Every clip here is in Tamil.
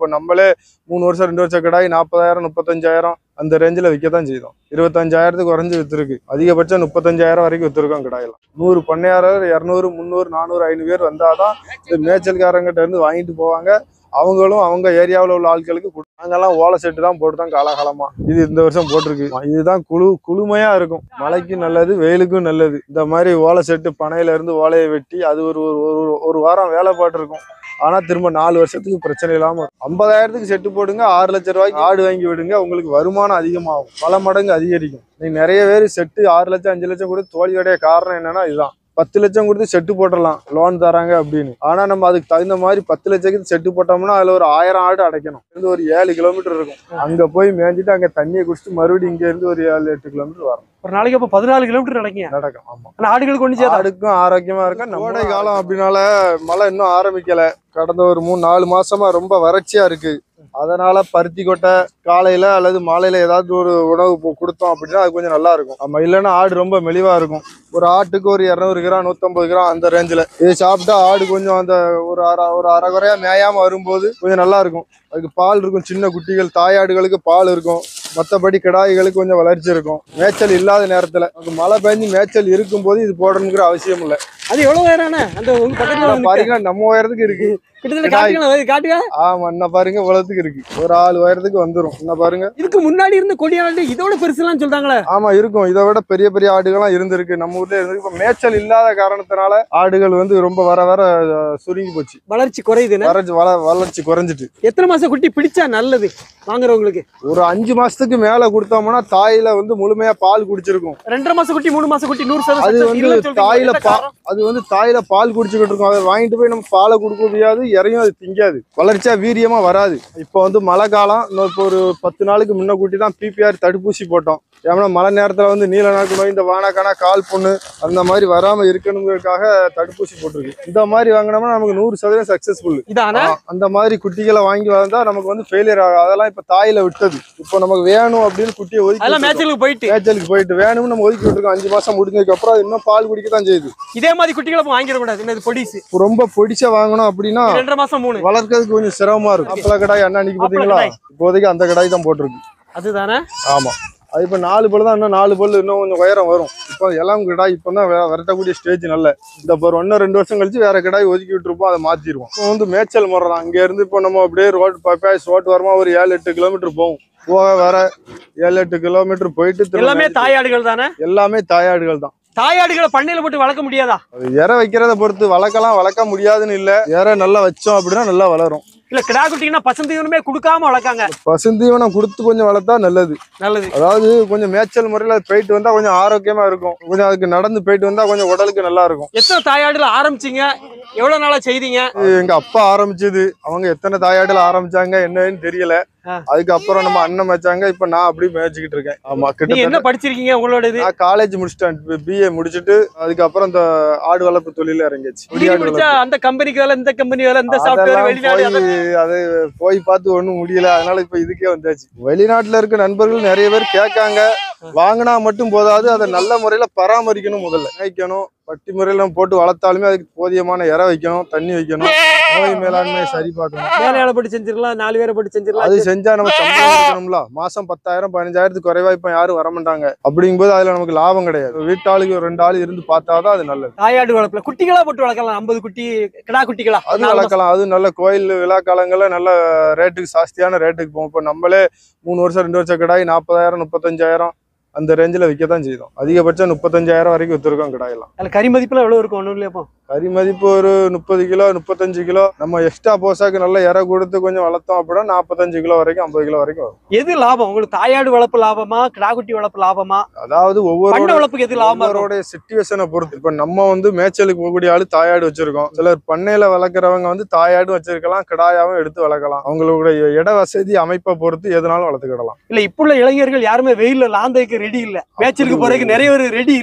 நம்மளே மூணு வருஷம் ரெண்டு வருஷம் கிடாய் நாற்பதாயிரம் முப்பத்தஞ்சாயிரம் அந்த ரேஞ்சில் விற்க தான் செய்தோம் இருபத்தஞ்சாயிரத்துக்கு குறைஞ்சு வித்துருக்கு அதிகபட்சம் முப்பத்தஞ்சாயிரம் வரைக்கும் வித்துருக்கோம் கிடாயெல்லாம் நூறு பண்ணையாளர் இரநூறு முந்நூறு நானூறு ஐநூறு பேர் வந்தாதான் இந்த மேய்ச்சல்காரங்கிட்ட இருந்து வாங்கிட்டு போவாங்க அவங்களும் அவங்க ஏரியாவில் உள்ள ஆட்களுக்கு கொடு- நாங்கெல்லாம் ஓலை செட்டு தான் போட்டு தான் காலகாலமா இது இந்த வருஷம் போட்டிருக்கு இதுதான் குழு குளுமையா இருக்கும் மழைக்கும் நல்லது வெயிலுக்கும் நல்லது இந்த மாதிரி ஓலை செட்டு பனையில இருந்து ஓலையை வெட்டி அது ஒரு ஒரு- ஒரு ஒரு வாரம் வேலை பாட்டிருக்கும் ஆனா திரும்ப நாலு வருஷத்துக்கு பிரச்சனை இல்லாம இருக்கும். ஐம்பதாயிரத்துக்கு செட்டு போடுங்க ஆறு லட்ச ரூபாய்க்கு ஆடு வாங்கி விடுங்க உங்களுக்கு வருமானம் அதிகமாகும் பல மடங்கு அதிகரிக்கும் நீ நிறைய பேர் செட்டு ஆறு லட்சம் அஞ்சு லட்சம் கொடுத்து தோல்வியுடைய காரணம் என்னன்னா இதுதான் பத்து லட்சம் கொடுத்து செட்டு போட்டுடலாம் லோன் தராங்க அப்படின்னு ஆனா நம்ம அதுக்கு தகுந்த மாதிரி பத்து லட்சத்துக்கு செட்டு போட்டோம்னா அதுல ஒரு ஆயிரம் ஆடு அடைக்கணும் இருந்து ஒரு ஏழு கிலோமீட்டர் இருக்கும் அங்க போய் மேய்ஞ்சிட்டு அங்க தண்ணியை குடிச்சிட்டு மறுபடியும் இங்க இருந்து ஒரு ஏழு எட்டு கிலோமீட்டர் வரும் ஒரு நாளைக்கு அப்ப பதினாலு கிலோமீட்டர் நடக்கீங்க நடக்கும் ஆமா ஆனா ஆடுகளுக்கு ஒண்ணு சேதா ஆடுக்கும் ஆரோக்கியமா இருக்கும் கோடை காலம் அப்படின்னால மழை இன்னும் ஆரம்பிக்கல கடந்த ஒரு மூணு நாலு மாசமா ரொம்ப வறட்சியா இருக்கு அதனால பருத்தி கொட்டை காலையில அல்லது மாலையில ஏதாவது ஒரு உணவு போ- கொடுத்தோம் அப்படின்னா அது கொஞ்சம் நல்லா இருக்கும் ஆமா இல்லைன்னா ஆடு ரொம்ப மெலிவா இருக்கும் ஒரு ஆட்டுக்கு ஒரு இரநூறு கிராம் நூத்தம்பது கிராம் அந்த ரேஞ்சில் இது சாப்பிட்டா ஆடு கொஞ்சம் அந்த ஒரு அரை ஒரு அரை குறையா மேயாம வரும்போது கொஞ்சம் நல்லா இருக்கும் அதுக்கு பால் இருக்கும் சின்ன குட்டிகள் தாயாடுகளுக்கு பால் இருக்கும் மற்றபடி கிடாய்களுக்கு கொஞ்சம் வளர்ச்சி இருக்கும் மேய்ச்சல் இல்லாத நேரத்துல அது மழை பெஞ்சு மேய்ச்சல் இருக்கும்போது இது போடணுங்கிற அவசியம் இல்லை அது எவ்வளவு உயரானே அந்த உங்க பக்கத்துல வந்து பாருங்க நம்ம உயரத்துக்கு இருக்கு கிட்டத்தட்ட காட்டுங்க காட்டுங்க ஆமா இன்னும் பாருங்க உலகத்துக்கு இருக்கு ஒரு ஆள் உயரத்துக்கு வந்துரும் இன்னும் பாருங்க இதுக்கு முன்னாடி இருந்த கொடியாடு இதோட பெருசுலாம் சொல்றாங்களே ஆமா இருக்கும் இதை விட பெரிய பெரிய ஆடுகள்லாம் இருந்திருக்கு நம்ம ஊர்ல இருந்து இப்ப மேய்ச்சல் இல்லாத காரணத்தினால ஆடுகள் வந்து ரொம்ப வர வர அஹ், சுருங்கி போச்சு வளர்ச்சி குறையுதுன்னு வறட்சி வள வளர்ச்சி குறைஞ்சிட்டு எத்தனை மாசம் குட்டி பிடிச்சா நல்லது வாங்குறவங்களுக்கு ஒரு அஞ்சு மாசத்துக்கு மேல கொடுத்தோம்னா தாயில வந்து முழுமையா பால் குடிச்சிருக்கும் ரெண்டரை மாசம் குட்டி மூணு மாசம் குட்டி நூறு அது சதவீதம் வந்து இல்லைன்னு சொல்றீங்க. தாயில என்ன பா காரணம்? அது வந்து தாயில பால் குடிச்சுக்கிட்டு இருக்கும் அதை வாங்கிட்டு போய் நம்ம பாலை கொடுக்க முடியாது இறையும் அது திங்காது வளர்ச்சியா வீரியமா வராது இப்போ வந்து மழை காலம் இன்னும் இப்போ ஒரு பத்து நாளுக்கு முன்ன கூட்டி தான் பிபிஆர் தடுப்பூசி போட்டோம் ஏன்னா மழை நேரத்துல வந்து நீல நாக்கு நோய் இந்த வானாக்கானா கால் புண்ணு அந்த மாதிரி வராம இருக்கணுங்கிறதுக்காக தடுப்பூசி போட்டிருக்கு இந்த மாதிரி வாங்கினோம்னா நமக்கு நூறு சதவீதம் சக்சஸ்ஃபுல் இதானே அந்த மாதிரி குட்டிகளை வாங்கி வளர்ந்தா நமக்கு வந்து ஃபெயிலியர் ஆகும் அதெல்லாம் இப்ப தாயில விட்டது இப்போ நமக்கு வேணும் அப்படின்னு குட்டியை ஒதுக்கி அதெல்லாம் விட்டுருக்கோம். மேட்சுக்கு போயிட்டு மேய்ச்சலுக்கு போயிட்டு வேணும்னு நம்ம ஒதுக்கி விட்டுருக்கோம் அஞ்சு மாசம் முடிஞ்சதுக்கு அப்புறம் அது இன்னும் பால் குடிக்க தான் செய்யுது இதே மாதிரி குட்டிகளை அப்ப வாங்கிட கூடாது என்னது பொடிசு இப்போ ரொம்ப பொடிச்சா வாங்கணும் அப்படின்னா ரெண்டரை மாசம் மூணு வளர்க்கறதுக்கு கொஞ்சம் சிரமமா இருக்கும் அப்பள கடாய் அண்ணாணிக்கு அப்பள பாத்தீங்களா கடாய். இப்போதைக்கு அந்த கடாய் தான் போட்டிருக்கு அதுதானே ஆமா அது இப்ப நாலு பல்லு தான் இன்னும் நாலு பல்லு இன்னும் கொஞ்சம் உயரம் வரும் இப்போ எல்லாம் கிடாய் இப்போ தான் விரட்டக்கூடிய ஸ்டேஜ் நல்ல இந்த இப்போ ஒரு ஒன்று ரெண்டு வருஷம் கழிச்சு வேற கிடாய் ஒதுக்கி விட்டுருப்போம் அதை மாத்திடுவோம் இப்போ வந்து மேய்ச்சல் முறை தான் இங்க இருந்து இப்போ நம்ம அப்படியே ரோட் பப்பாய்ஸ் ரோட் வரமா ஒரு ஏழு எட்டு கிலோமீட்டர் போகும் போக வர ஏழு எட்டு கிலோமீட்டர் போயிட்டு திரும்ப எல்லாமே தாயாடுகள் தானே எல்லாமே தாயாடுகள் தான் தாயாடுகளை பண்ணையில போட்டு வளர்க்க முடியாதா அது இறை வைக்கிறத பொறுத்து வளர்க்கலாம் வளர்க்க முடியாதுன்னு இல்ல இறை நல்லா வச்சோம் அப்படின்னா நல்லா வளரும் இல்ல கிடா குட்டிங்கன்னா பசந்தீவனமே கொடுக்காம வளர்க்காங்க பசுந்தீவனம் கொடுத்து கொஞ்சம் வளர்த்தா நல்லது நல்லது அதாவது கொஞ்சம் மேய்ச்சல் முறையில போயிட்டு வந்தா கொஞ்சம் ஆரோக்கியமா இருக்கும் கொஞ்சம் அதுக்கு நடந்து போயிட்டு வந்தா கொஞ்சம் உடலுக்கு நல்லா இருக்கும் எத்தனை தாயாடுல ஆரம்பிச்சீங்க எவ்வளவு நாளா செய்தீங்க இது எங்க அப்பா ஆரம்பிச்சது அவங்க எத்தனை தாயாடுல ஆரம்பிச்சாங்க என்னன்னு தெரியல ஆ. அதுக்கப்புறம் நம்ம அண்ணன் மேய்ச்சாங்க இப்ப நான் அப்படியே மேய்ச்சிக்கிட்டு இருக்கேன் ஆமா நீங்க கிட்டத்தட்ட என்ன படிச்சிருக்கீங்க உங்களோட இது நான் காலேஜ் முடிச்சிட்டேன் பிஏ முடிச்சிட்டு அதுக்கப்புறம் இந்த ஆடு வளர்ப்பு தொழில இறங்கிச்சு டிகிரி முடிச்சா அந்த கம்பெனிக்கு வேலை இந்த கம்பெனி வேலை இந்த சாஃப்ட்வேர் அதெல்லாம் வெளிநாடு போய் அதெல்லாம் அது போய் பார்த்து ஒண்ணும் முடியல அதனால இப்ப இதுக்கே வந்தாச்சு வெளிநாட்டுல இருக்க நண்பர்கள் நிறைய பேர் கேட்காங்க வாங்கினா மட்டும் போதாது அதை நல்ல முறையில பராமரிக்கணும் முதல்ல வைக்கணும் பட்டி முறையில நம்ம போட்டு வளர்த்தாலுமே அதுக்கு போதியமான இறை வைக்கணும் தண்ணி வைக்கணும் நோய் மேலாண்மையை சரி பார்க்கணும் வேலையாள போட்டு செஞ்சிடலாம் நாலு பேரை போட்டு செஞ்சிடலாம் அது செஞ்சா நம்ம சம்பளம் கொடுக்கணும்ல மாசம் பத்தாயிரம் பதினஞ்சாயிரத்துக்கு குறைவா இப்ப யாரும் வர மாட்டாங்க அப்படிங்கும்போது அதுல நமக்கு லாபம் கிடையாது வீட்டாளுக்கு ஒரு ரெண்டு ஆள் இருந்து பார்த்தாதான் அது நல்லது தாயாடு வளர்ப்புல குட்டிகளா போட்டு வளர்க்கலாம் ஐம்பது குட்டி கிடா குட்டிகளா அது நாலு மாசம். வளர்க்கலாம் அது நல்ல கோயில் விழா காலங்கள்ல நல்ல ரேட்டுக்கு ஜாஸ்தியான ரேட்டுக்கு போகும் இப்போ நம்மளே மூணு வருஷம் ரெண்டு வருஷம் கிடாய் நாற்பதாயிரம் முப்பத்தஞ்சாயிரம் அந்த ரேஞ்சில் விற்க தான் செய்தோம் அதிகபட்சம் முப்பத்தஞ்சாயிரம் வரைக்கும் வித்துருக்கோம் கிடாயெல்லாம் அதுல கறி மதிப்புலாம் எவ்வளவு இருக்கும் ஒண்ணும் இல்லையா அப்போ? கறி மதிப்பு ஒரு முப்பது கிலோ முப்பத்தஞ்சு கிலோ நம்ம எக்ஸ்ட்ரா போசாக்கு நல்ல இறை கொடுத்து கொஞ்சம் வளர்த்தோம் அப்படின்னா நாற்பத்தஞ்சு கிலோ வரைக்கும் ஐம்பது கிலோ வரைக்கும் வரும் எது லாபம் உங்களுக்கு தாயாடு வளர்ப்பு லாபமா கிடா குட்டி வளர்ப்பு லாபமா அதாவது ஒவ்வொரு பண்ணை வளர்ப்புக்கு எது லாபமா இருக்கும் ஒவ்வொருடைய சிச்சுவேஷனை பொறுத்து இப்ப நம்ம வந்து மேய்ச்சலுக்கு போகக்கூடிய ஆளு தாயாடு வச்சிருக்கோம் சிலர் பண்ணையில வளர்க்குறவங்க வந்து தாயாடும் வச்சிருக்கலாம் கிடாயாவும் எடுத்து வளர்க்கலாம் அவங்களுடைய இட வசதி அமைப்பை பொறுத்து எதுனாலும் வளர்த்துக்கிடலாம் இல்ல இப்ப உள்ள இளைஞர்கள் யாருமே வெயில்ல லாந்தைக்கு ரெடி இல்ல மேய்ச்சலுக்கு போறதுக்கு நிறைய பேர் ரெடி இல்ல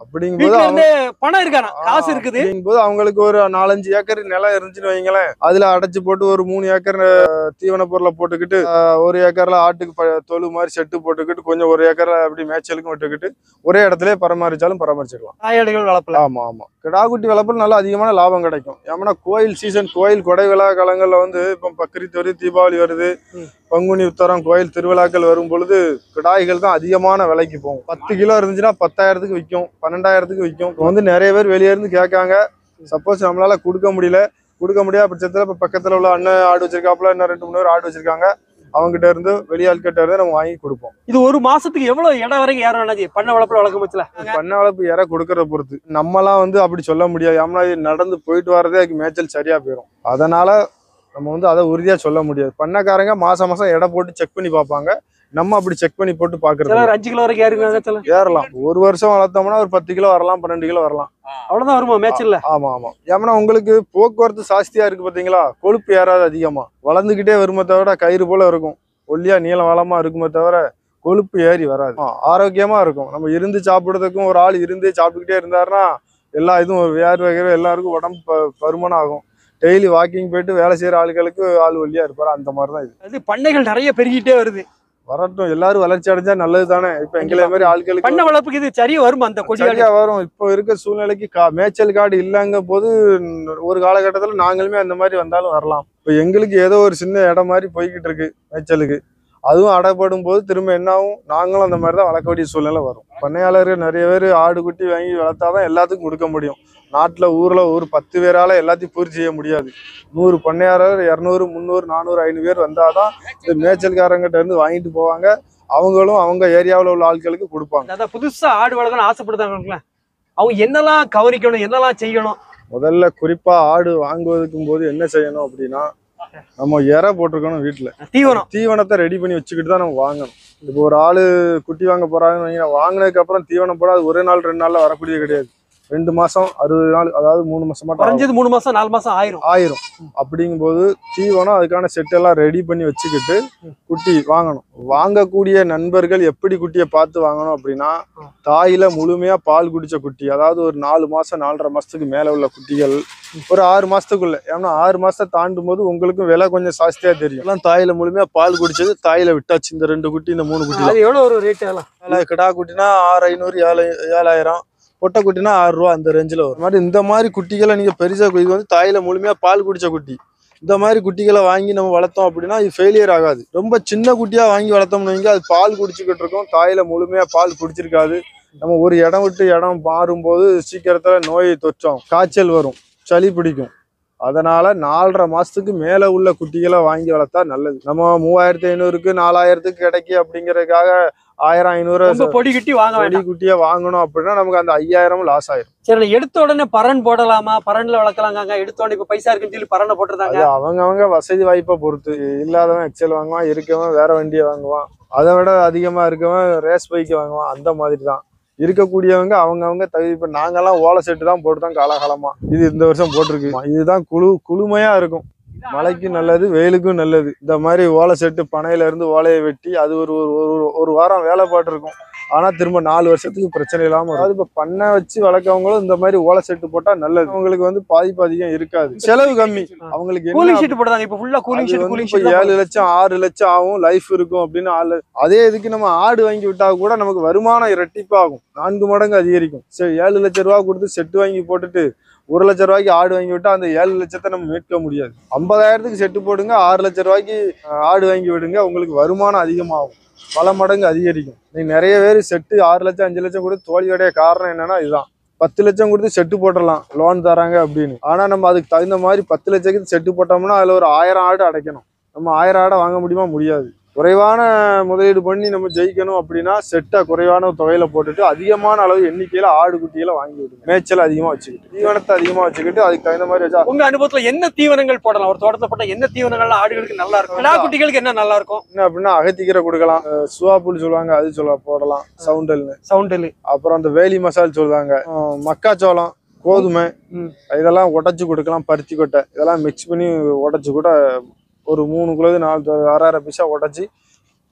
அப்படிங்கும்போது வீட்டுல அவங்க இருந்து பணம் இருக்கானா காசு இருக்குது அப்படிங்கும்போது அவங்களுக்கு ஒரு நாலஞ்சு ஏக்கர் நிலம் இருந்துச்சுன்னு வைங்களேன் அதுல அடைச்சு போட்டு ஒரு மூணு ஏக்கர் அஹ், தீவன பொருளை போட்டுக்கிட்டு அஹ், ஒரு ஏக்கர்ல ஆட்டுக்கு ப- தொழு மாதிரி செட்டு போட்டுக்கிட்டு கொஞ்சம் ஒரு ஏக்கர்ல அப்படி மேய்ச்சலுக்கும் விட்டுக்கிட்டு ஒரே இடத்துல பராமரிச்சாலும் பராமரிச்சுக்கலாம் காயாடுகள் வளர்ப்புல ஆமா ஆமா கிடாக்குட்டி வளர்ப்பில் நல்ல அதிகமான லாபம் கிடைக்கும் ஏன்னா கோயில் சீசன் கோயில் கொடை விழா காலங்கள்ல வந்து இப்போ பக்ரீத் வருது தீபாவளி வருது ம். பங்குனி உத்தரம் கோயில் திருவிழாக்கள் வரும் பொழுது கிடாய்கள் தான் அதிகமான விலைக்கு போகும் பத்து கிலோ இருந்துச்சுன்னா பத்தாயிரத்துக்கு விற்கும் பன்னெண்டாயிரத்துக்கு விற்கும் இப்போ வந்து நிறைய பேர் வெளியே இருந்து கேட்காங்க சப்போஸ் நம்மளால கொடுக்க முடியல கொடுக்க முடியாத பட்சத்தில் இப்போ பக்கத்தில் உள்ள அண்ணன் ஆடு வச்சிருக்காப்புல இன்னும் ரெண்டு மூணு பேர் ஆடு வச்சிருக்காங்க அவங்ககிட்ட இருந்து வெளியாள்கிட்ட இருந்து நம்ம வாங்கி கொடுப்போம் இது ஒரு மாசத்துக்கு எவ்வளவு இடம் வரைக்கும் ஏறும் அண்ணாச்சி பண்ண வளர்ப்புல வளர்க்கும் பட்சல பண்ண வளர்ப்பு இற கொடுக்கறத பொறுத்து நம்மலாம் வந்து அப்படி சொல்ல முடியாது ஏன்னா இது நடந்து போயிட்டு வர்றதே அதுக்கு மேய்ச்சல் சரியா போயிடும் அதனால நம்ம வந்து அதை உறுதியா சொல்ல முடியாது பண்ணக்காரங்க மாசம் மாசம் எடை போட்டு செக் பண்ணி பார்ப்பாங்க நம்ம அப்படி செக் பண்ணி போட்டு பாக்குறது இல்ல. சிலர் அஞ்சு கிலோ வரைக்கும் ஏறுங்க சில ஏறலாம் ஒரு வருஷம் வளர்த்தோம்னா ஒரு பத்து கிலோ வரலாம் பன்னெண்டு கிலோ வரலாம் அவ்வளவுதான் வருமா மேட்ச்ல ஆமா ஆமா ஏன்னா உங்களுக்கு போக்குவரத்து ஜாஸ்தியா இருக்கு பாத்தீங்களா கொழுப்பு ஏறாது அதிகமா வளர்ந்துகிட்டே வருமே தவிர கயிறு போல இருக்கும் ஒல்லியா நீளம் வளமா இருக்குமே தவிர கொழுப்பு ஏறி வராது ஆ, ஆரோக்கியமா இருக்கும் நம்ம இருந்து சாப்பிடுறதுக்கும் ஒரு ஆள் இருந்தே சாப்பிட்டுக்கிட்டே இருந்தாருன்னா எல்லா இதுவும் ஒரு வேறு வகையில் எல்லாருக்கும் உடம்பு ப- பருமன் ஆகும் டெய்லி வாக்கிங் போயிட்டு வேலை செய்யற ஆளுகளுக்கு ஆள் ஒல்லியா இருப்பாரு அந்த மாதிரி தான் இது அது பண்ணைகள் நிறைய பெருகிட்டே வருது வரட்டும் எல்லாரும் வளர்ச்சி அடைஞ்சா நல்லது தானே இப்ப எங்களை மாதிரி ஆட்களுக்கு பண்ண வளர்ப்புக்கு இது சரியா வருமா அந்த கொடி சரியா வரும் இப்போ இருக்க சூழ்நிலைக்கு கா மேய்ச்சல் காடு இல்லைங்க போது ஒரு காலகட்டத்துல நாங்களுமே அந்த மாதிரி வந்தாலும் வரலாம் இப்போ எங்களுக்கு ஏதோ ஒரு சின்ன இடம் மாதிரி போய்கிட்டு இருக்கு மேய்ச்சலுக்கு அதுவும் அடைப்படும் போது திரும்ப என்ன ஆகும் நாங்களும் அந்த மாதிரி தான் வளர்க்க வேண்டிய சூழ்நிலை வரும் பண்ணையாளர்கள் நிறைய பேர் ஆடு குட்டி வாங்கி வளர்த்தாதான் எல்லாத்துக்கும் கொடுக்க முடியும் நாட்டுல ஊர்ல ஒரு பத்து பேரால எல்லாத்தையும் பூர்த்தி செய்ய முடியாது நூறு பண்ணையாளர் இரநூறு முந்நூறு நானூறு ஐநூறு பேர் வந்தாதான் இந்த மேய்ச்சல்காரங்கிட்ட இருந்து வாங்கிட்டு போவாங்க அவங்களும் அவங்க ஏரியாவில் உள்ள ஆட்களுக்கு கொடுப்பாங்க அதான் புதுசா ஆடு வளர்க்கணும்னு ஆசைப்படுறாங்கல்ல அவங்க என்னெல்லாம் கவனிக்கணும் என்னெல்லாம் செய்யணும் முதல்ல குறிப்பா ஆடு வாங்குவதற்கும் போது என்ன செய்யணும் அப்படின்னா நம்ம இறை போட்டிருக்கணும் வீட்டுல தீவனம் தீவனத்தை ரெடி பண்ணி வச்சுக்கிட்டு தான் நம்ம வாங்கணும் இப்போ ஒரு ஆளு குட்டி வாங்க போறாங்கன்னு வைங்களேன், வாங்கினதுக்கு அப்புறம் தீவனம் போட அது ஒரே நாள் ரெண்டு நாள்ல வரக்கூடியது கிடையாது ரெண்டு மாசம் அறுபது நாள் அதாவது மூணு மாசம் மட்டும் ஆகும். குறைஞ்சது மூணு மாசம் நாலு மாசம் ஆயிரும் ஆயிரும் அப்படிங்கும்போது தீவனம் அதுக்கான செட் எல்லாம் ரெடி பண்ணி வச்சுக்கிட்டு குட்டி வாங்கணும் வாங்கக்கூடிய நண்பர்கள் எப்படி குட்டியை பார்த்து வாங்கணும் அப்படின்னா தாயில முழுமையா பால் குடிச்ச குட்டி அதாவது ஒரு நாலு மாசம் நாலரை மாசத்துக்கு மேல உள்ள குட்டிகள் ஒரு ஆறு மாசத்துக்குள்ள ஏன்னா ஆறு மாசத்தை தாண்டும் போது உங்களுக்கும் விலை கொஞ்சம் ஜாஸ்தியா தெரியும் எல்லாம் தாயில முழுமையா பால் குடிச்சது தாயில விட்டாச்சு இந்த ரெண்டு குட்டி இந்த மூணு குட்டி அது எவ்வளவு ஒரு ரேட் எல்லாம் ஏழாயிரம் கிடா குட்டினா ஆறு ஐநூறு ஏழு ஏழாயிரம் பொட்டை குட்டினா ஆறு ரூபா அந்த ரேஞ்சில் வரும் மாதிரி இந்த மாதிரி குட்டிகளை நீங்கள் பெருசா இது வந்து தாயில முழுமையாக பால் குடிச்ச குட்டி இந்த மாதிரி குட்டிகளை வாங்கி நம்ம வளர்த்தோம் அப்படின்னா இது ஃபெயிலியர் ஆகாது ரொம்ப சின்ன குட்டியா வாங்கி வளர்த்தோம்னு வைங்க அது பால் குடிச்சுக்கிட்டு இருக்கும் தாயில முழுமையா பால் குடிச்சிருக்காது நம்ம ஒரு இடம் விட்டு இடம் மாறும்போது சீக்கிரத்துல நோய் தொற்றும் காய்ச்சல் வரும் சளி பிடிக்கும் அதனால நாலரை மாசத்துக்கு மேல உள்ள குட்டிகளை வாங்கி வளர்த்தா நல்லது நம்ம மூவாயிரத்தி ஐநூறுக்கு நாலாயிரத்துக்கு கிடைக்கு அப்படிங்கறதுக்காக ஆயிரம் ஐநூறு ரொம்ப பொடி கட்டி வாங்க கொடி வேண்டாம் குட்டியை வாங்கணும் அப்படின்னா நமக்கு அந்த ஐயாயிரம் லாஸ் ஆயிரும் சரி நான் எடுத்த உடனே பரன் போடலாமா பரன்ல வளர்க்கலாங்க எடுத்த உடனே இப்ப பைசா இருக்குன்னு சொல்லி பரனை போட்டுருந்தாங்க அது அவங்க அவங்க வசதி வாய்ப்பை பொறுத்து இல்லாதவன் எக்ஸல் வாங்குவான் இருக்கவன் வேற வண்டியை வாங்குவான் அதை விட அதிகமா இருக்கவன் ரேஸ் பைக் வாங்குவான் அந்த மாதிரி தான் இருக்கக்கூடியவங்க அவங்க அவங்க தகுதி இப்ப நாங்கெல்லாம் ஓலை செட்டு தான் போட்டு தான் காலகாலமா இது இந்த வருஷம் போட்டிருக்கு இதுதான் குழு குளுமையா இருக்கும் மழைக்கும் நல்லது வெயிலுக்கும் நல்லது இந்த மாதிரி ஓலை செட்டு பனையில இருந்து ஓலையை வெட்டி அது ஒரு ஒரு ஒரு- ஒரு வாரம் வேலை பாட்டு ஆனா திரும்ப நாலு வருஷத்துக்கு பிரச்சனை இல்லாம வரும். அதாவது இப்ப பண்ணை வச்சு வளர்க்கவங்களும் இந்த மாதிரி ஓலை செட்டு போட்டா நல்லது அவங்களுக்கு வந்து பாதிப்பு அதிகம் இருக்காது செலவு கம்மி அவங்களுக்கு என்ன கூலிங் ஷீட் போடுறாங்க இப்ப ஃபுல்லா கூலிங் அது ஷீட் வந்து கூலிங் இப்ப ஷீட் ஏழு லட்சம் ஆறு லட்சம் ஆகும் லைஃப் இருக்கும் அப்படின்னு ஆளு அதே இதுக்கு நம்ம ஆடு வாங்கி விட்டா கூட நமக்கு வருமானம் இரட்டிப்பாகும் நான்கு மடங்கு அதிகரிக்கும் சரி ஏழு லட்சம் ரூபா கொடுத்து செட்டு வாங்கி போட்டுட்டு ஒரு லட்சம் ரூபாய்க்கு ஆடு வாங்கி விட்டா அந்த ஏழு லட்சத்தை நம்ம மீட்க முடியாது ஐம்பதாயிரத்துக்கு செட்டு போடுங்க ஆறு லட்சம் ரூபாய்க்கு அஹ், ஆடு வாங்கி விடுங்க உங்களுக்கு வருமானம் அதிகமாகும் பல மடங்கு அதிகரிக்கும் நீ நிறைய பேர் செட்டு ஆறு லட்சம் அஞ்சு லட்சம் கொடுத்து தோல்வியுடைய காரணம் என்னன்னா இதுதான் பத்து லட்சம் கொடுத்து செட்டு போட்டுடலாம் லோன் தராங்க அப்படின்னு ஆனா நம்ம அதுக்கு தகுந்த மாதிரி பத்து லட்சத்துக்கு செட்டு போட்டோம்னா அதுல ஒரு ஆயிரம் ஆடு அடைக்கணும் நம்ம ஆயிரம் ஆடை வாங்க முடியுமா முடியாது குறைவான முதலீடு பண்ணி நம்ம ஜெயிக்கணும் அப்படின்னா செட்டை குறைவான தொகையில போட்டுட்டு அதிகமான அளவு எண்ணிக்கையில ஆடு குட்டிகளை வாங்கி விடுங்க மேய்ச்சல் அதிகமா வச்சுக்கிட்டு தீவனத்தை அதிகமா வச்சுக்கிட்டு அதுக்கு தகுந்த மாதிரி வச்சா உங்க அனுபவத்துல என்ன தீவனங்கள் போடலாம் ஒரு தோட்டத்துல போட்டா என்ன தீவனங்கள் ஆடுகளுக்கு நல்லா இருக்கும் கிடா குட்டிகளுக்கு என்ன நல்லா இருக்கும் என்ன அப்படின்னா அகத்திக்கீரை கொடுக்கலாம் அஹ் சுவாப்புல் சொல்லுவாங்க அது சொல்ல போடலாம் சவுண்டல்னு சவுண்டில் அப்புறம் அந்த வேலி மசால் சொல்லுவாங்க அஹ் மக்காச்சோளம் கோதுமை ம். இதெல்லாம் உடைச்சு கொடுக்கலாம் பருத்தி கொட்டை இதெல்லாம் மிக்ஸ் பண்ணி உடைச்சு கூட ஒரு மூணு கிலோ நாலு அரை அரை பீஸா உடைச்சி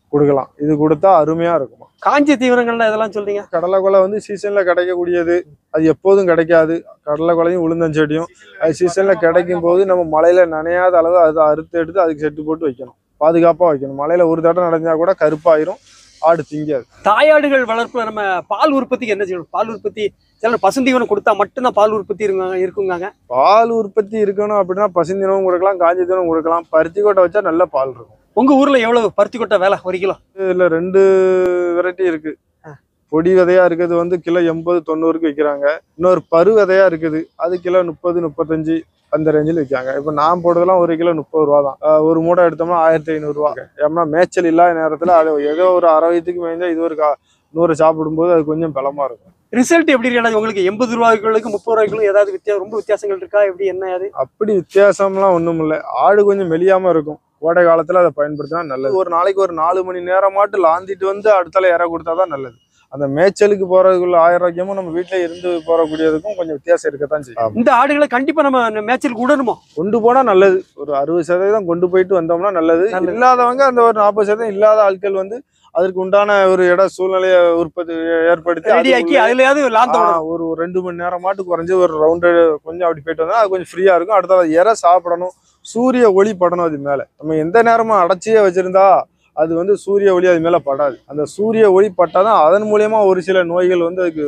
கொடுக்கலாம் இது கொடுத்தா அருமையா இருக்கும் காஞ்சி தீவனங்கள்ல இதெல்லாம் சொல்றீங்க கடலை கொலை வந்து சீசன்ல கிடைக்கக்கூடியது அது எப்போதும் கிடைக்காது கடலை கொலையும் உளுந்தஞ்செடியும் அது சீசன்ல கிடைக்கும் போது நம்ம மழையில நனையாத அளவு அதை அறுத்து எடுத்து அதுக்கு செட்டு போட்டு வைக்கணும் பாதுகாப்பா வைக்கணும் மழையில ஒரு தடவை நனைஞ்சா கூட கருப்பாயிரும் ஆடு திங்காது தாயாடுகள் வளர்ப்புல நம்ம பால் உற்பத்திக்கு என்ன செய்யணும் பால் உற்பத்தி சிலர் பசுந்தீவனம் கொடுத்தா மட்டும்தான் பால் உற்பத்தி இருக்காங்க இருக்குங்காங்க பால் உற்பத்தி இருக்கணும் அப்படின்னா பசுந்தினமும் கொடுக்கலாம் காஞ்சி தினமும் கொடுக்கலாம் பருத்தி கொட்டை வச்சா நல்ல பால் இருக்கும் உங்க ஊர்ல எவ்வளவு பருத்தி கொட்டை வேலை ஒரு கிலோ இதுல ரெண்டு வெரைட்டி இருக்கு ஆ. பொடி விதையா இருக்குது வந்து கிலோ எண்பது தொண்ணூறுக்கு விற்கிறாங்க இன்னொரு பரு விதையா இருக்குது அது கிலோ முப்பது முப்பத்தஞ்சு அந்த ரேஞ்சில் விற்காங்க இப்போ நான் போடுறதெல்லாம் ஒரு கிலோ முப்பது ரூபா தான் ஆஹ் ஒரு மூடை எடுத்தோம்னா ஆயிரத்தி ஐநூறுரூவா ஏன்னா மேய்ச்சல் இல்லாத நேரத்தில் அது ஏதோ ஒரு அறுபதுக்கு மேய்ஞ்சா இது ஒரு கா நூறு சாப்பிடும்போது அது கொஞ்சம் பலமா இருக்கும் ரிசல்ட் எப்படி இருக்கு உங்களுக்கு எண்பது ரூபாய்களுக்கு முப்பது ரூபாய்களும் ஏதாவது வித்தியாசம் ரொம்ப வித்தியாசங்கள் இருக்கா எப்படி என்ன அது அப்படி வித்தியாசம்லாம் ஒன்றும் இல்லை ஆடு கொஞ்சம் மெலியாம இருக்கும் கோடை காலத்துல அதை பயன்படுத்தினா நல்லது ஒரு நாளைக்கு ஒரு நாலு மணி நேரமாட்டு லாந்திட்டு வந்து அடுத்தால இற கொடுத்தா தான் நல்லது அந்த மேய்ச்சலுக்கு போறதுக்குள்ள ஆரோக்கியமும் நம்ம வீட்டுல இருந்து போறக்கூடியதுக்கும் கொஞ்சம் வித்தியாசம் இருக்கத்தான் செய்யும் இந்த ஆடுகளை கண்டிப்பா நம்ம மேய்ச்சலுக்கு விடணுமோ கொண்டு போனா நல்லது ஒரு அறுபது சதவீதம் கொண்டு போயிட்டு வந்தோம்னா நல்லது நல்லது. இல்லாதவங்க அந்த ஒரு நாற்பது சதவீதம் இல்லாத ஆட்கள் வந்து அதற்கு உண்டான ஒரு இட சூழ்நிலையை உற்பத்தி ஏற்படுத்தி ரெடி ஆக்கி அதுக்குள்ள- அதுலயாவது லாந்த ஆ, விடணும் ஒரு ஒரு ரெண்டு மணி நேரம் மாட்டு குறைஞ்சு ஒரு ரவுண்டு கொஞ்சம் அப்படி போயிட்டு வந்தா அது கொஞ்சம் ஃப்ரீயா இருக்கும் அடுத்தது இறை சாப்பிடணும் சூரிய ஒளி படணும் அது மேல நம்ம எந்த நேரமும் அடைச்சியே வச்சிருந்தா அது வந்து சூரிய ஒளி அது மேல படாது அந்த சூரிய ஒளி பட்டாதான் அதன் மூலியமா ஒரு சில நோய்கள் வந்து அதுக்கு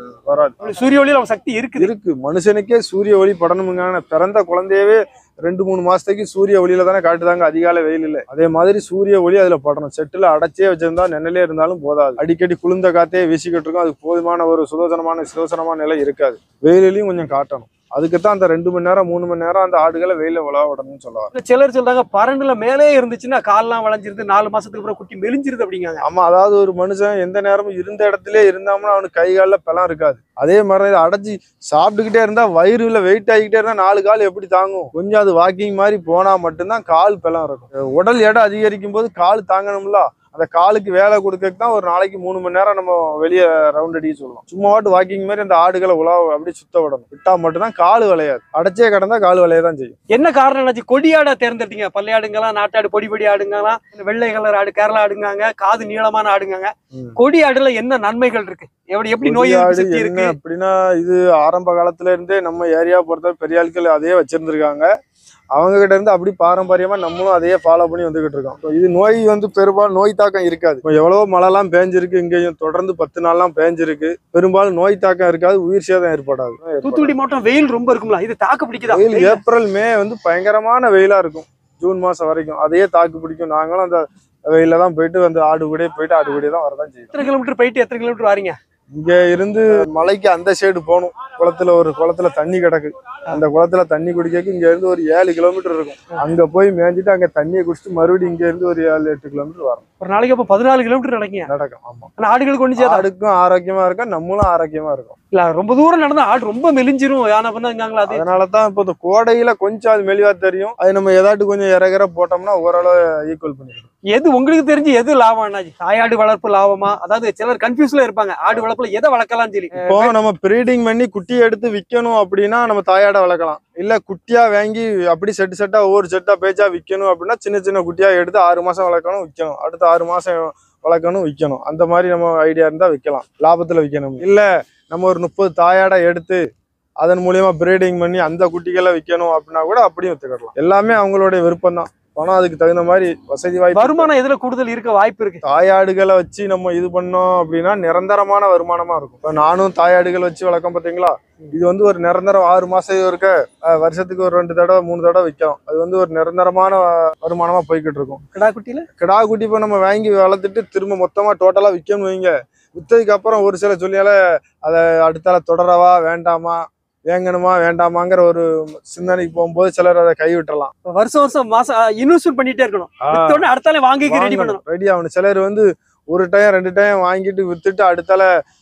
வராது சூரிய ஒளியில அவன் சக்தி இருக்குது இருக்கு மனுஷனுக்கே சூரிய ஒளி படணுமுங்க பிறந்த குழந்தையவே ரெண்டு மூணு மாசத்துக்கு சூரிய ஒளியில தானே காட்டுதாங்க அதிகாலை வெயில் இல்லை அதே மாதிரி சூரிய ஒளி அதுல படணும் செட்டுல அடைச்சே வச்சிருந்தா நிழலே இருந்தாலும் போதாது அடிக்கடி குளிர்ந்த காத்தே வீசிக்கிட்டு இருக்கும் அதுக்கு போதுமான ஒரு சுதோசனமான சுதோசனமான நிலை இருக்காது வெயிலையும் கொஞ்சம் காட்டணும் அதுக்கு தான் அந்த ரெண்டு மணி நேரம் மூணு மணி நேரம் அந்த ஆடுகளை வெயில விழா விடணும்னு சொல்லுவாங்க இல்ல சிலர் சொல்றாங்க பரண்டுல மேலே இருந்துச்சுன்னா கால்லாம் வளைஞ்சிருது நாலு மாசத்துக்கு அப்புறம் குட்டி மெலிஞ்சிருது அப்படிங்காங்க ஆமா அதாவது ஒரு மனுஷன் எந்த நேரமும் இருந்த இடத்துல இருந்தாங்கன்னா அவனுக்கு கை காலில் பலம் இருக்காது அதே மாதிரி இதை அடைச்சி சாப்பிட்டுக்கிட்டே இருந்தா வயிறுல வெயிட் ஆகிக்கிட்டே இருந்தா நாலு கால் எப்படி தாங்கும் கொஞ்சம் அது வாக்கிங் மாதிரி போனா மட்டும்தான் கால் பலம் இருக்கும் உடல் எடை அதிகரிக்கும் போது கால் தாங்கணும்ல அந்த காலுக்கு வேலை கொடுக்கறதுக்கு தான் ஒரு நாளைக்கு மூணு மணி நேரம் நம்ம வெளியே ரவுண்ட் அடிக்க சொல்லலாம் சும்மா வாட்டு வாக்கிங் மாதிரி அந்த ஆடுகளை உலா அப்படி சுத்த விடணும் விட்டா மட்டும்தான் கால் விளையாது அடைச்சே கிடந்தா கால் விளைய தான் செய்யும் என்ன காரணம் என்னாச்சு கொடியாடை தேர்ந்தெடுத்தீங்க பள்ளையாடுங்கலாம் நாட்டாடு பொடி பொடி ஆடுங்கலாம் இந்த வெள்ளை கலர் ஆடு கேரளா ஆடுங்காங்க காது நீளமான ஆடுங்காங்க ம். கொடி ஆடுல என்ன நன்மைகள் இருக்கு எப்படி எப்படி நோய் எதிர்ப்பு கொடியாடு சக்தி என்ன இருக்கு அப்படின்னா இது ஆரம்ப காலத்துல இருந்தே நம்ம ஏரியா பொறுத்த பெரிய ஆட்கள் அதே வச்சிருந்திருக்காங்க அவங்க கிட்ட இருந்து அப்படி பாரம்பரியமா நம்மளும் அதையே ஃபாலோ பண்ணி வந்துகிட்டு இருக்கோம் இப்ப இது நோய் வந்து பெரும்பாலும் நோய் தாக்கம் இருக்காது இப்போ எவ்வளவோ மழைலாம் பேஞ்சிருக்கு இங்கேயும் தொடர்ந்து பத்து நாள்லாம் பேஞ்சிருக்கு பெரும்பாலும் நோய் தாக்கம் இருக்காது உயிர் சேதம் ஏற்படாது தூத்துக்குடி மாவட்டம் வெயில் ரொம்ப இருக்கும்ல இது தாக்கு பிடிக்குதா வெயில் வெயில் ஏப்ரல் மே வந்து பயங்கரமான வெயிலா இருக்கும் ஜூன் மாசம் வரைக்கும் அதையே தாக்கு பிடிக்கும் நாங்களும் அந்த வெயில தான் போயிட்டு அந்த ஆடு கூட போயிட்டு ஆடு கூட தான் வரதான் செய்யும் எத்தனை கிலோமீட்டர் போயிட்டு எத்தனை கிலோமீட்டர் வாரீங்க இங்க இருந்து மலைக்கு அந்த சைடு போகணும் குளத்துல ஒரு குளத்துல தண்ணி கிடக்கு அந்த குளத்துல தண்ணி குடிக்க இங்க இருந்து ஒரு ஏழு கிலோமீட்டர் இருக்கும் அங்க போய் மேய்ஞ்சிட்டு அங்க தண்ணியை குடிச்சிட்டு மறுபடியும் இங்க இருந்து ஒரு ஏழு எட்டு கிலோமீட்டர் வரும் ஒரு நாளைக்கு அப்ப பதினாலு கிலோமீட்டர் நடக்கீங்க நடக்கும் ஆமா ஆனா ஆடுகளுக்கு ஒண்ணு சேதம் ஆடுக்கும் ஆரோக்கியமா இருக்கும் நம்மளும் ஆரோக்கியமா இருக்கும் இல்ல ரொம்ப தூரம் நடந்தா ஆடு ரொம்ப மெலிஞ்சிரும் யானை பண்ணாங்களா அது அதனாலதான் இப்போ இந்த கோடையில கொஞ்சம் அது மெலிவா தெரியும் அது நம்ம ஏதாட்டு கொஞ்சம் இறகுற போட்டோம்னா ஓரளவு ஈக்குவல் பண்ணிடும் எது உங்களுக்கு தெரிஞ்சு எது லாபம் அண்ணாஜி தாயாடு வளர்ப்பு லாபமா அதாவது சிலர் கன்ஃபியூஸ்ல இருப்பாங்க ஆடு வளர்ப்புல எதை வளர்க்கலாம்னு சொல்லி இப்போ நம்ம ப்ரீடிங் பண்ணி குட்டியை எடுத்து விற்கணும் அப்படின்னா நம்ம தாயாட வளர்க்கலாம் இல்ல குட்டியா வாங்கி அப்படி செட்டு செட்டா ஒவ்வொரு செட்டா பேச்சா விற்கணும் அப்படின்னா சின்ன சின்ன குட்டியா எடுத்து ஆறு மாசம் வளர்க்கணும் விற்கணும் அடுத்த ஆறு மாசம் வளர்க்கணும் விற்கணும் அந்த மாதிரி நம்ம ஐடியா இருந்தா விற்கலாம் லாபத்துல விற்கணும் இல்ல நம்ம ஒரு முப்பது தாயாடை எடுத்து அதன் மூலியமா பிரீடிங் பண்ணி அந்த குட்டிகளை விற்கணும் அப்படின்னா கூட அப்படியும் வித்துக்கிடலாம் எல்லாமே அவங்களுடைய விருப்பம் தான் பணம் அதுக்கு தகுந்த மாதிரி வசதி வாய்ப்பு வருமானம் எதுல கூடுதல் இருக்க வாய்ப்பு இருக்கு தாயாடுகளை வச்சு நம்ம இது பண்ணோம் அப்படின்னா நிரந்தரமான வருமானமா இருக்கும் இப்போ நானும் தாயாடுகள் வச்சு வளர்க்கம் பார்த்தீங்களா இது வந்து ஒரு நிரந்தரம் ஆறு மாசம் இருக்க அஹ், வருஷத்துக்கு ஒரு ரெண்டு தடவை மூணு தடவை விற்கும் அது வந்து ஒரு நிரந்தரமான அஹ், வருமானமா போய்கிட்டு இருக்கும் கிடா குட்டியில கிடா குட்டி இப்போ நம்ம வாங்கி வளர்த்துட்டு திரும்ப மொத்தமா டோட்டலா விற்கணும் வைங்க விற்றதுக்கு அப்புறம் ஒரு சில சொல்லியால அதை அடுத்தால தொடரவா வேண்டாமா வேங்கணுமா வேண்டாமாங்கிற ஒரு சிந்தனைக்கு போகும்போது சிலர் அதை கைவிட்டலாம் வருஷம் வருஷம் மாசம் இன்வெஸ்ட்மெண்ட் பண்ணிட்டே இருக்கணும் வித்த உடனே அடுத்தாலே வாங்கி ரெடி பண்ணணும் ரெடி ஆகணும் சிலர் வந்து ஒரு டைம் ரெண்டு டைம் வாங்கிட்டு வித்துட்டு அடுத்தால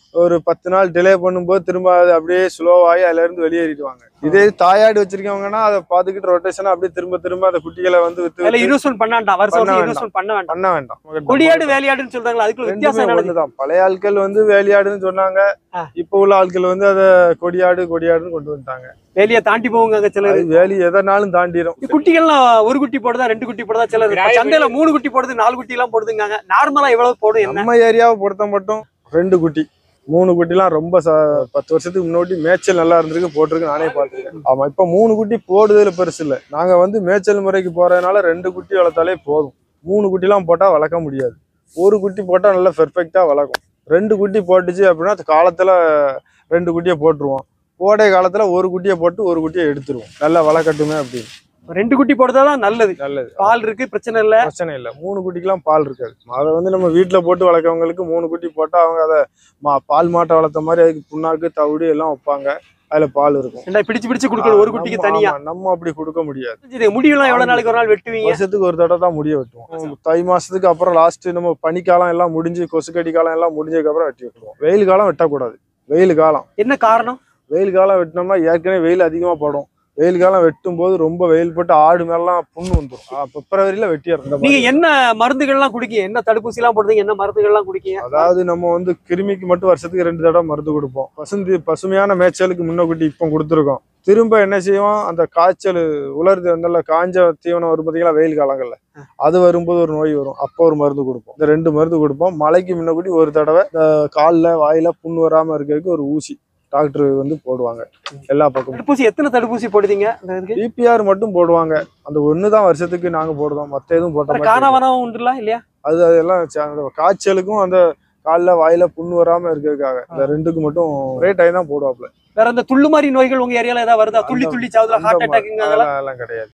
ஒரு பத்து நாள் டிலே பண்ணும்போது திரும்ப அது அப்படியே ஸ்லோவாகி அதுல இருந்து வெளியேறிடுவாங்க இதே தாயாடு வச்சிருக்கவங்கன்னா அதை பார்த்துக்கிட்டு ரொட்டேஷனா அப்படியே திரும்ப திரும்ப அந்த குட்டிகளை வந்து வித்து அதுல வித்து இன்வெஸ்ட்மெண்ட் பண்ண வேண்டாம் வருஷம் பண்ண வருஷம் வேண்டாம். இன்வெஸ்ட்மெண்ட் பண்ண வேண்டாம் பண்ண வேண்டாம் கொடியாடு வேலையாடுன்னு சொல்றாங்களா அதுக்குள்ள வித்தியாசம் ரெண்டுமே என்னது ஒண்ணுதான் பழைய ஆட்கள் வந்து வேலையாடுன்னு சொன்னாங்க ஆ. இப்ப உள்ள ஆட்கள் வந்து அதை கொடியாடு கொடியாடுன்னு கொண்டு வந்துட்டாங்க வேலையை தாண்டி போவாங்க சிலர் அது வேலி எதனாலும் தாண்டிரும் குட்டிகள்லாம் ஒரு குட்டி போடுதா ரெண்டு குட்டி போடுதா சிலர் இப்ப சந்தையில மூணு குட்டி போடுது நாலு குட்டி எல்லாம் போடுதுங்க நார்மலா எவ்வளவு போடும் என்ன நம்ம ஏரியாவை பொறுத்த மட்டும் ரெண்டு குட்டி மூணு குட்டிலாம் ரொம்ப ச- பத்து வருஷத்துக்கு முன்னாடி மேய்ச்சல் நல்லா இருந்திருக்கு போட்டிருக்கு நானே பார்த்துருக்கேன் ஆமா இப்ப மூணு குட்டி போடுறதுல பெருசு இல்லை நாங்க வந்து மேய்ச்சல் முறைக்கு போறதுனால ரெண்டு குட்டி வளர்த்தாலே போதும் மூணு குட்டிலாம் போட்டா வளர்க்க முடியாது ஒரு குட்டி போட்டா நல்லா பெர்ஃபெக்டா வளர்க்கும் ரெண்டு குட்டி போட்டுச்சு அப்படின்னா அது காலத்துல ரெண்டு குட்டியை போட்டுருவோம் கோடை காலத்துல ஒரு குட்டியை போட்டு ஒரு குட்டியை எடுத்துருவோம் நல்லா வளர்க்கட்டுமே அப்படின்னு ரெண்டு குட்டி போடுறதுதான் நல்லது நல்லது பால் இருக்கு பிரச்சனை இல்ல பிரச்சனை இல்லை மூணு குட்டிக்கெல்லாம் பால் இருக்காது அதை வந்து நம்ம வீட்டில் போட்டு வளர்க்கவங்களுக்கு மூணு குட்டி போட்டால் அவங்க அதை மா பால் மாட்டை வளர்த்த மாதிரி அதுக்கு புண்ணாக்கு தவிடு எல்லாம் வைப்பாங்க அதில் பால் இருக்கும் ரெண்டா பிடிச்சு பிடிச்சு கொடுக்கணும் ஒரு குட்டிக்கு நம்ம- தனியா ஆமா, நம்ம அப்படி கொடுக்க முடியாது இது முடிவெல்லாம் எவ்வளவு நாளைக்கு ஒரு நாள் வெட்டுவீங்க வருஷத்துக்கு ஒரு தடவை தான் முடிய வெட்டுவோம் தை மாசத்துக்கு அப்புறம் லாஸ்ட் நம்ம பனிக்காலம் எல்லாம் முடிஞ்சு கொசுக்கடி காலம் எல்லாம் முடிஞ்சதுக்கு அப்புறம் வெட்டி விட்டுருவோம் வெயில் காலம் வெட்டக்கூடாது வெயில் காலம் என்ன காரணம் வெயில் காலம் வெட்டினோம்னா ஏற்கனவே வெயில் அதிகமாக படும் வெயில் காலம் வெட்டும் போது ரொம்ப வெயில் போட்டு ஆடு மேலாம் புண்ணு வந்துடும் பிப்ரவரியில வெட்டிடுறோம் நீங்க என்ன மருந்துகள் எல்லாம் குடிக்கீங்க என்ன தடுப்பூசி எல்லாம் போடுறீங்க என்ன மருந்துகள் எல்லாம் குடிக்கீங்க அதாவது நம்ம வந்து கிருமிக்கு மட்டும் வருஷத்துக்கு ரெண்டு தடவை மருந்து கொடுப்போம் பசுந்தி பசுமையான மேய்ச்சலுக்கு முன்னக்கூட்டி இப்போ கொடுத்துருக்கோம் திரும்ப என்ன செய்வோம் அந்த காய்ச்சல் உலர்து வந்தல காஞ்ச தீவனம் வரும் பார்த்தீங்களா வெயில் காலங்கள்ல அது வரும்போது ஒரு நோய் வரும் அப்போ ஒரு மருந்து கொடுப்போம் இந்த ரெண்டு மருந்து கொடுப்போம் மழைக்கு முன்னக்கூட்டி ஒரு தடவை இந்த காலில் வாயில புண்ணு வராம இருக்கிறதுக்கு ஒரு ஊசி டாக்டர் வந்து போடுவாங்க எல்லா பக்கமும் தடுப்பூசி எத்தனை தடுப்பூசி போடுதீங்க இந்த இதுக்கு பிபிஆர் மட்டும் போடுவாங்க அந்த ஒன்று தான் வருஷத்துக்கு நாங்கள் போடுறோம் மற்ற எதுவும் போட்ட மாட்டோம் காணவனம் உண்டுல இல்லையா அது அதெல்லாம் ச- அந்த காய்ச்சலுக்கும் அந்த காலில் வாயில புண்ணு வராம இருக்கிறதுக்காக இந்த ரெண்டுக்கு மட்டும் ஒரே டைம் தான் போடுவாப்ல வேற அந்த துள்ளு மாதிரி நோய்கள் உங்க ஏரியால ஏதாவது வருதா துள்ளி அந்த- துள்ளி சாவுதா அந்த ஹார்ட் மா- அட்டாக் அதெல்லாம் அதெல்லாம் அதெல்லாம் கிடையாது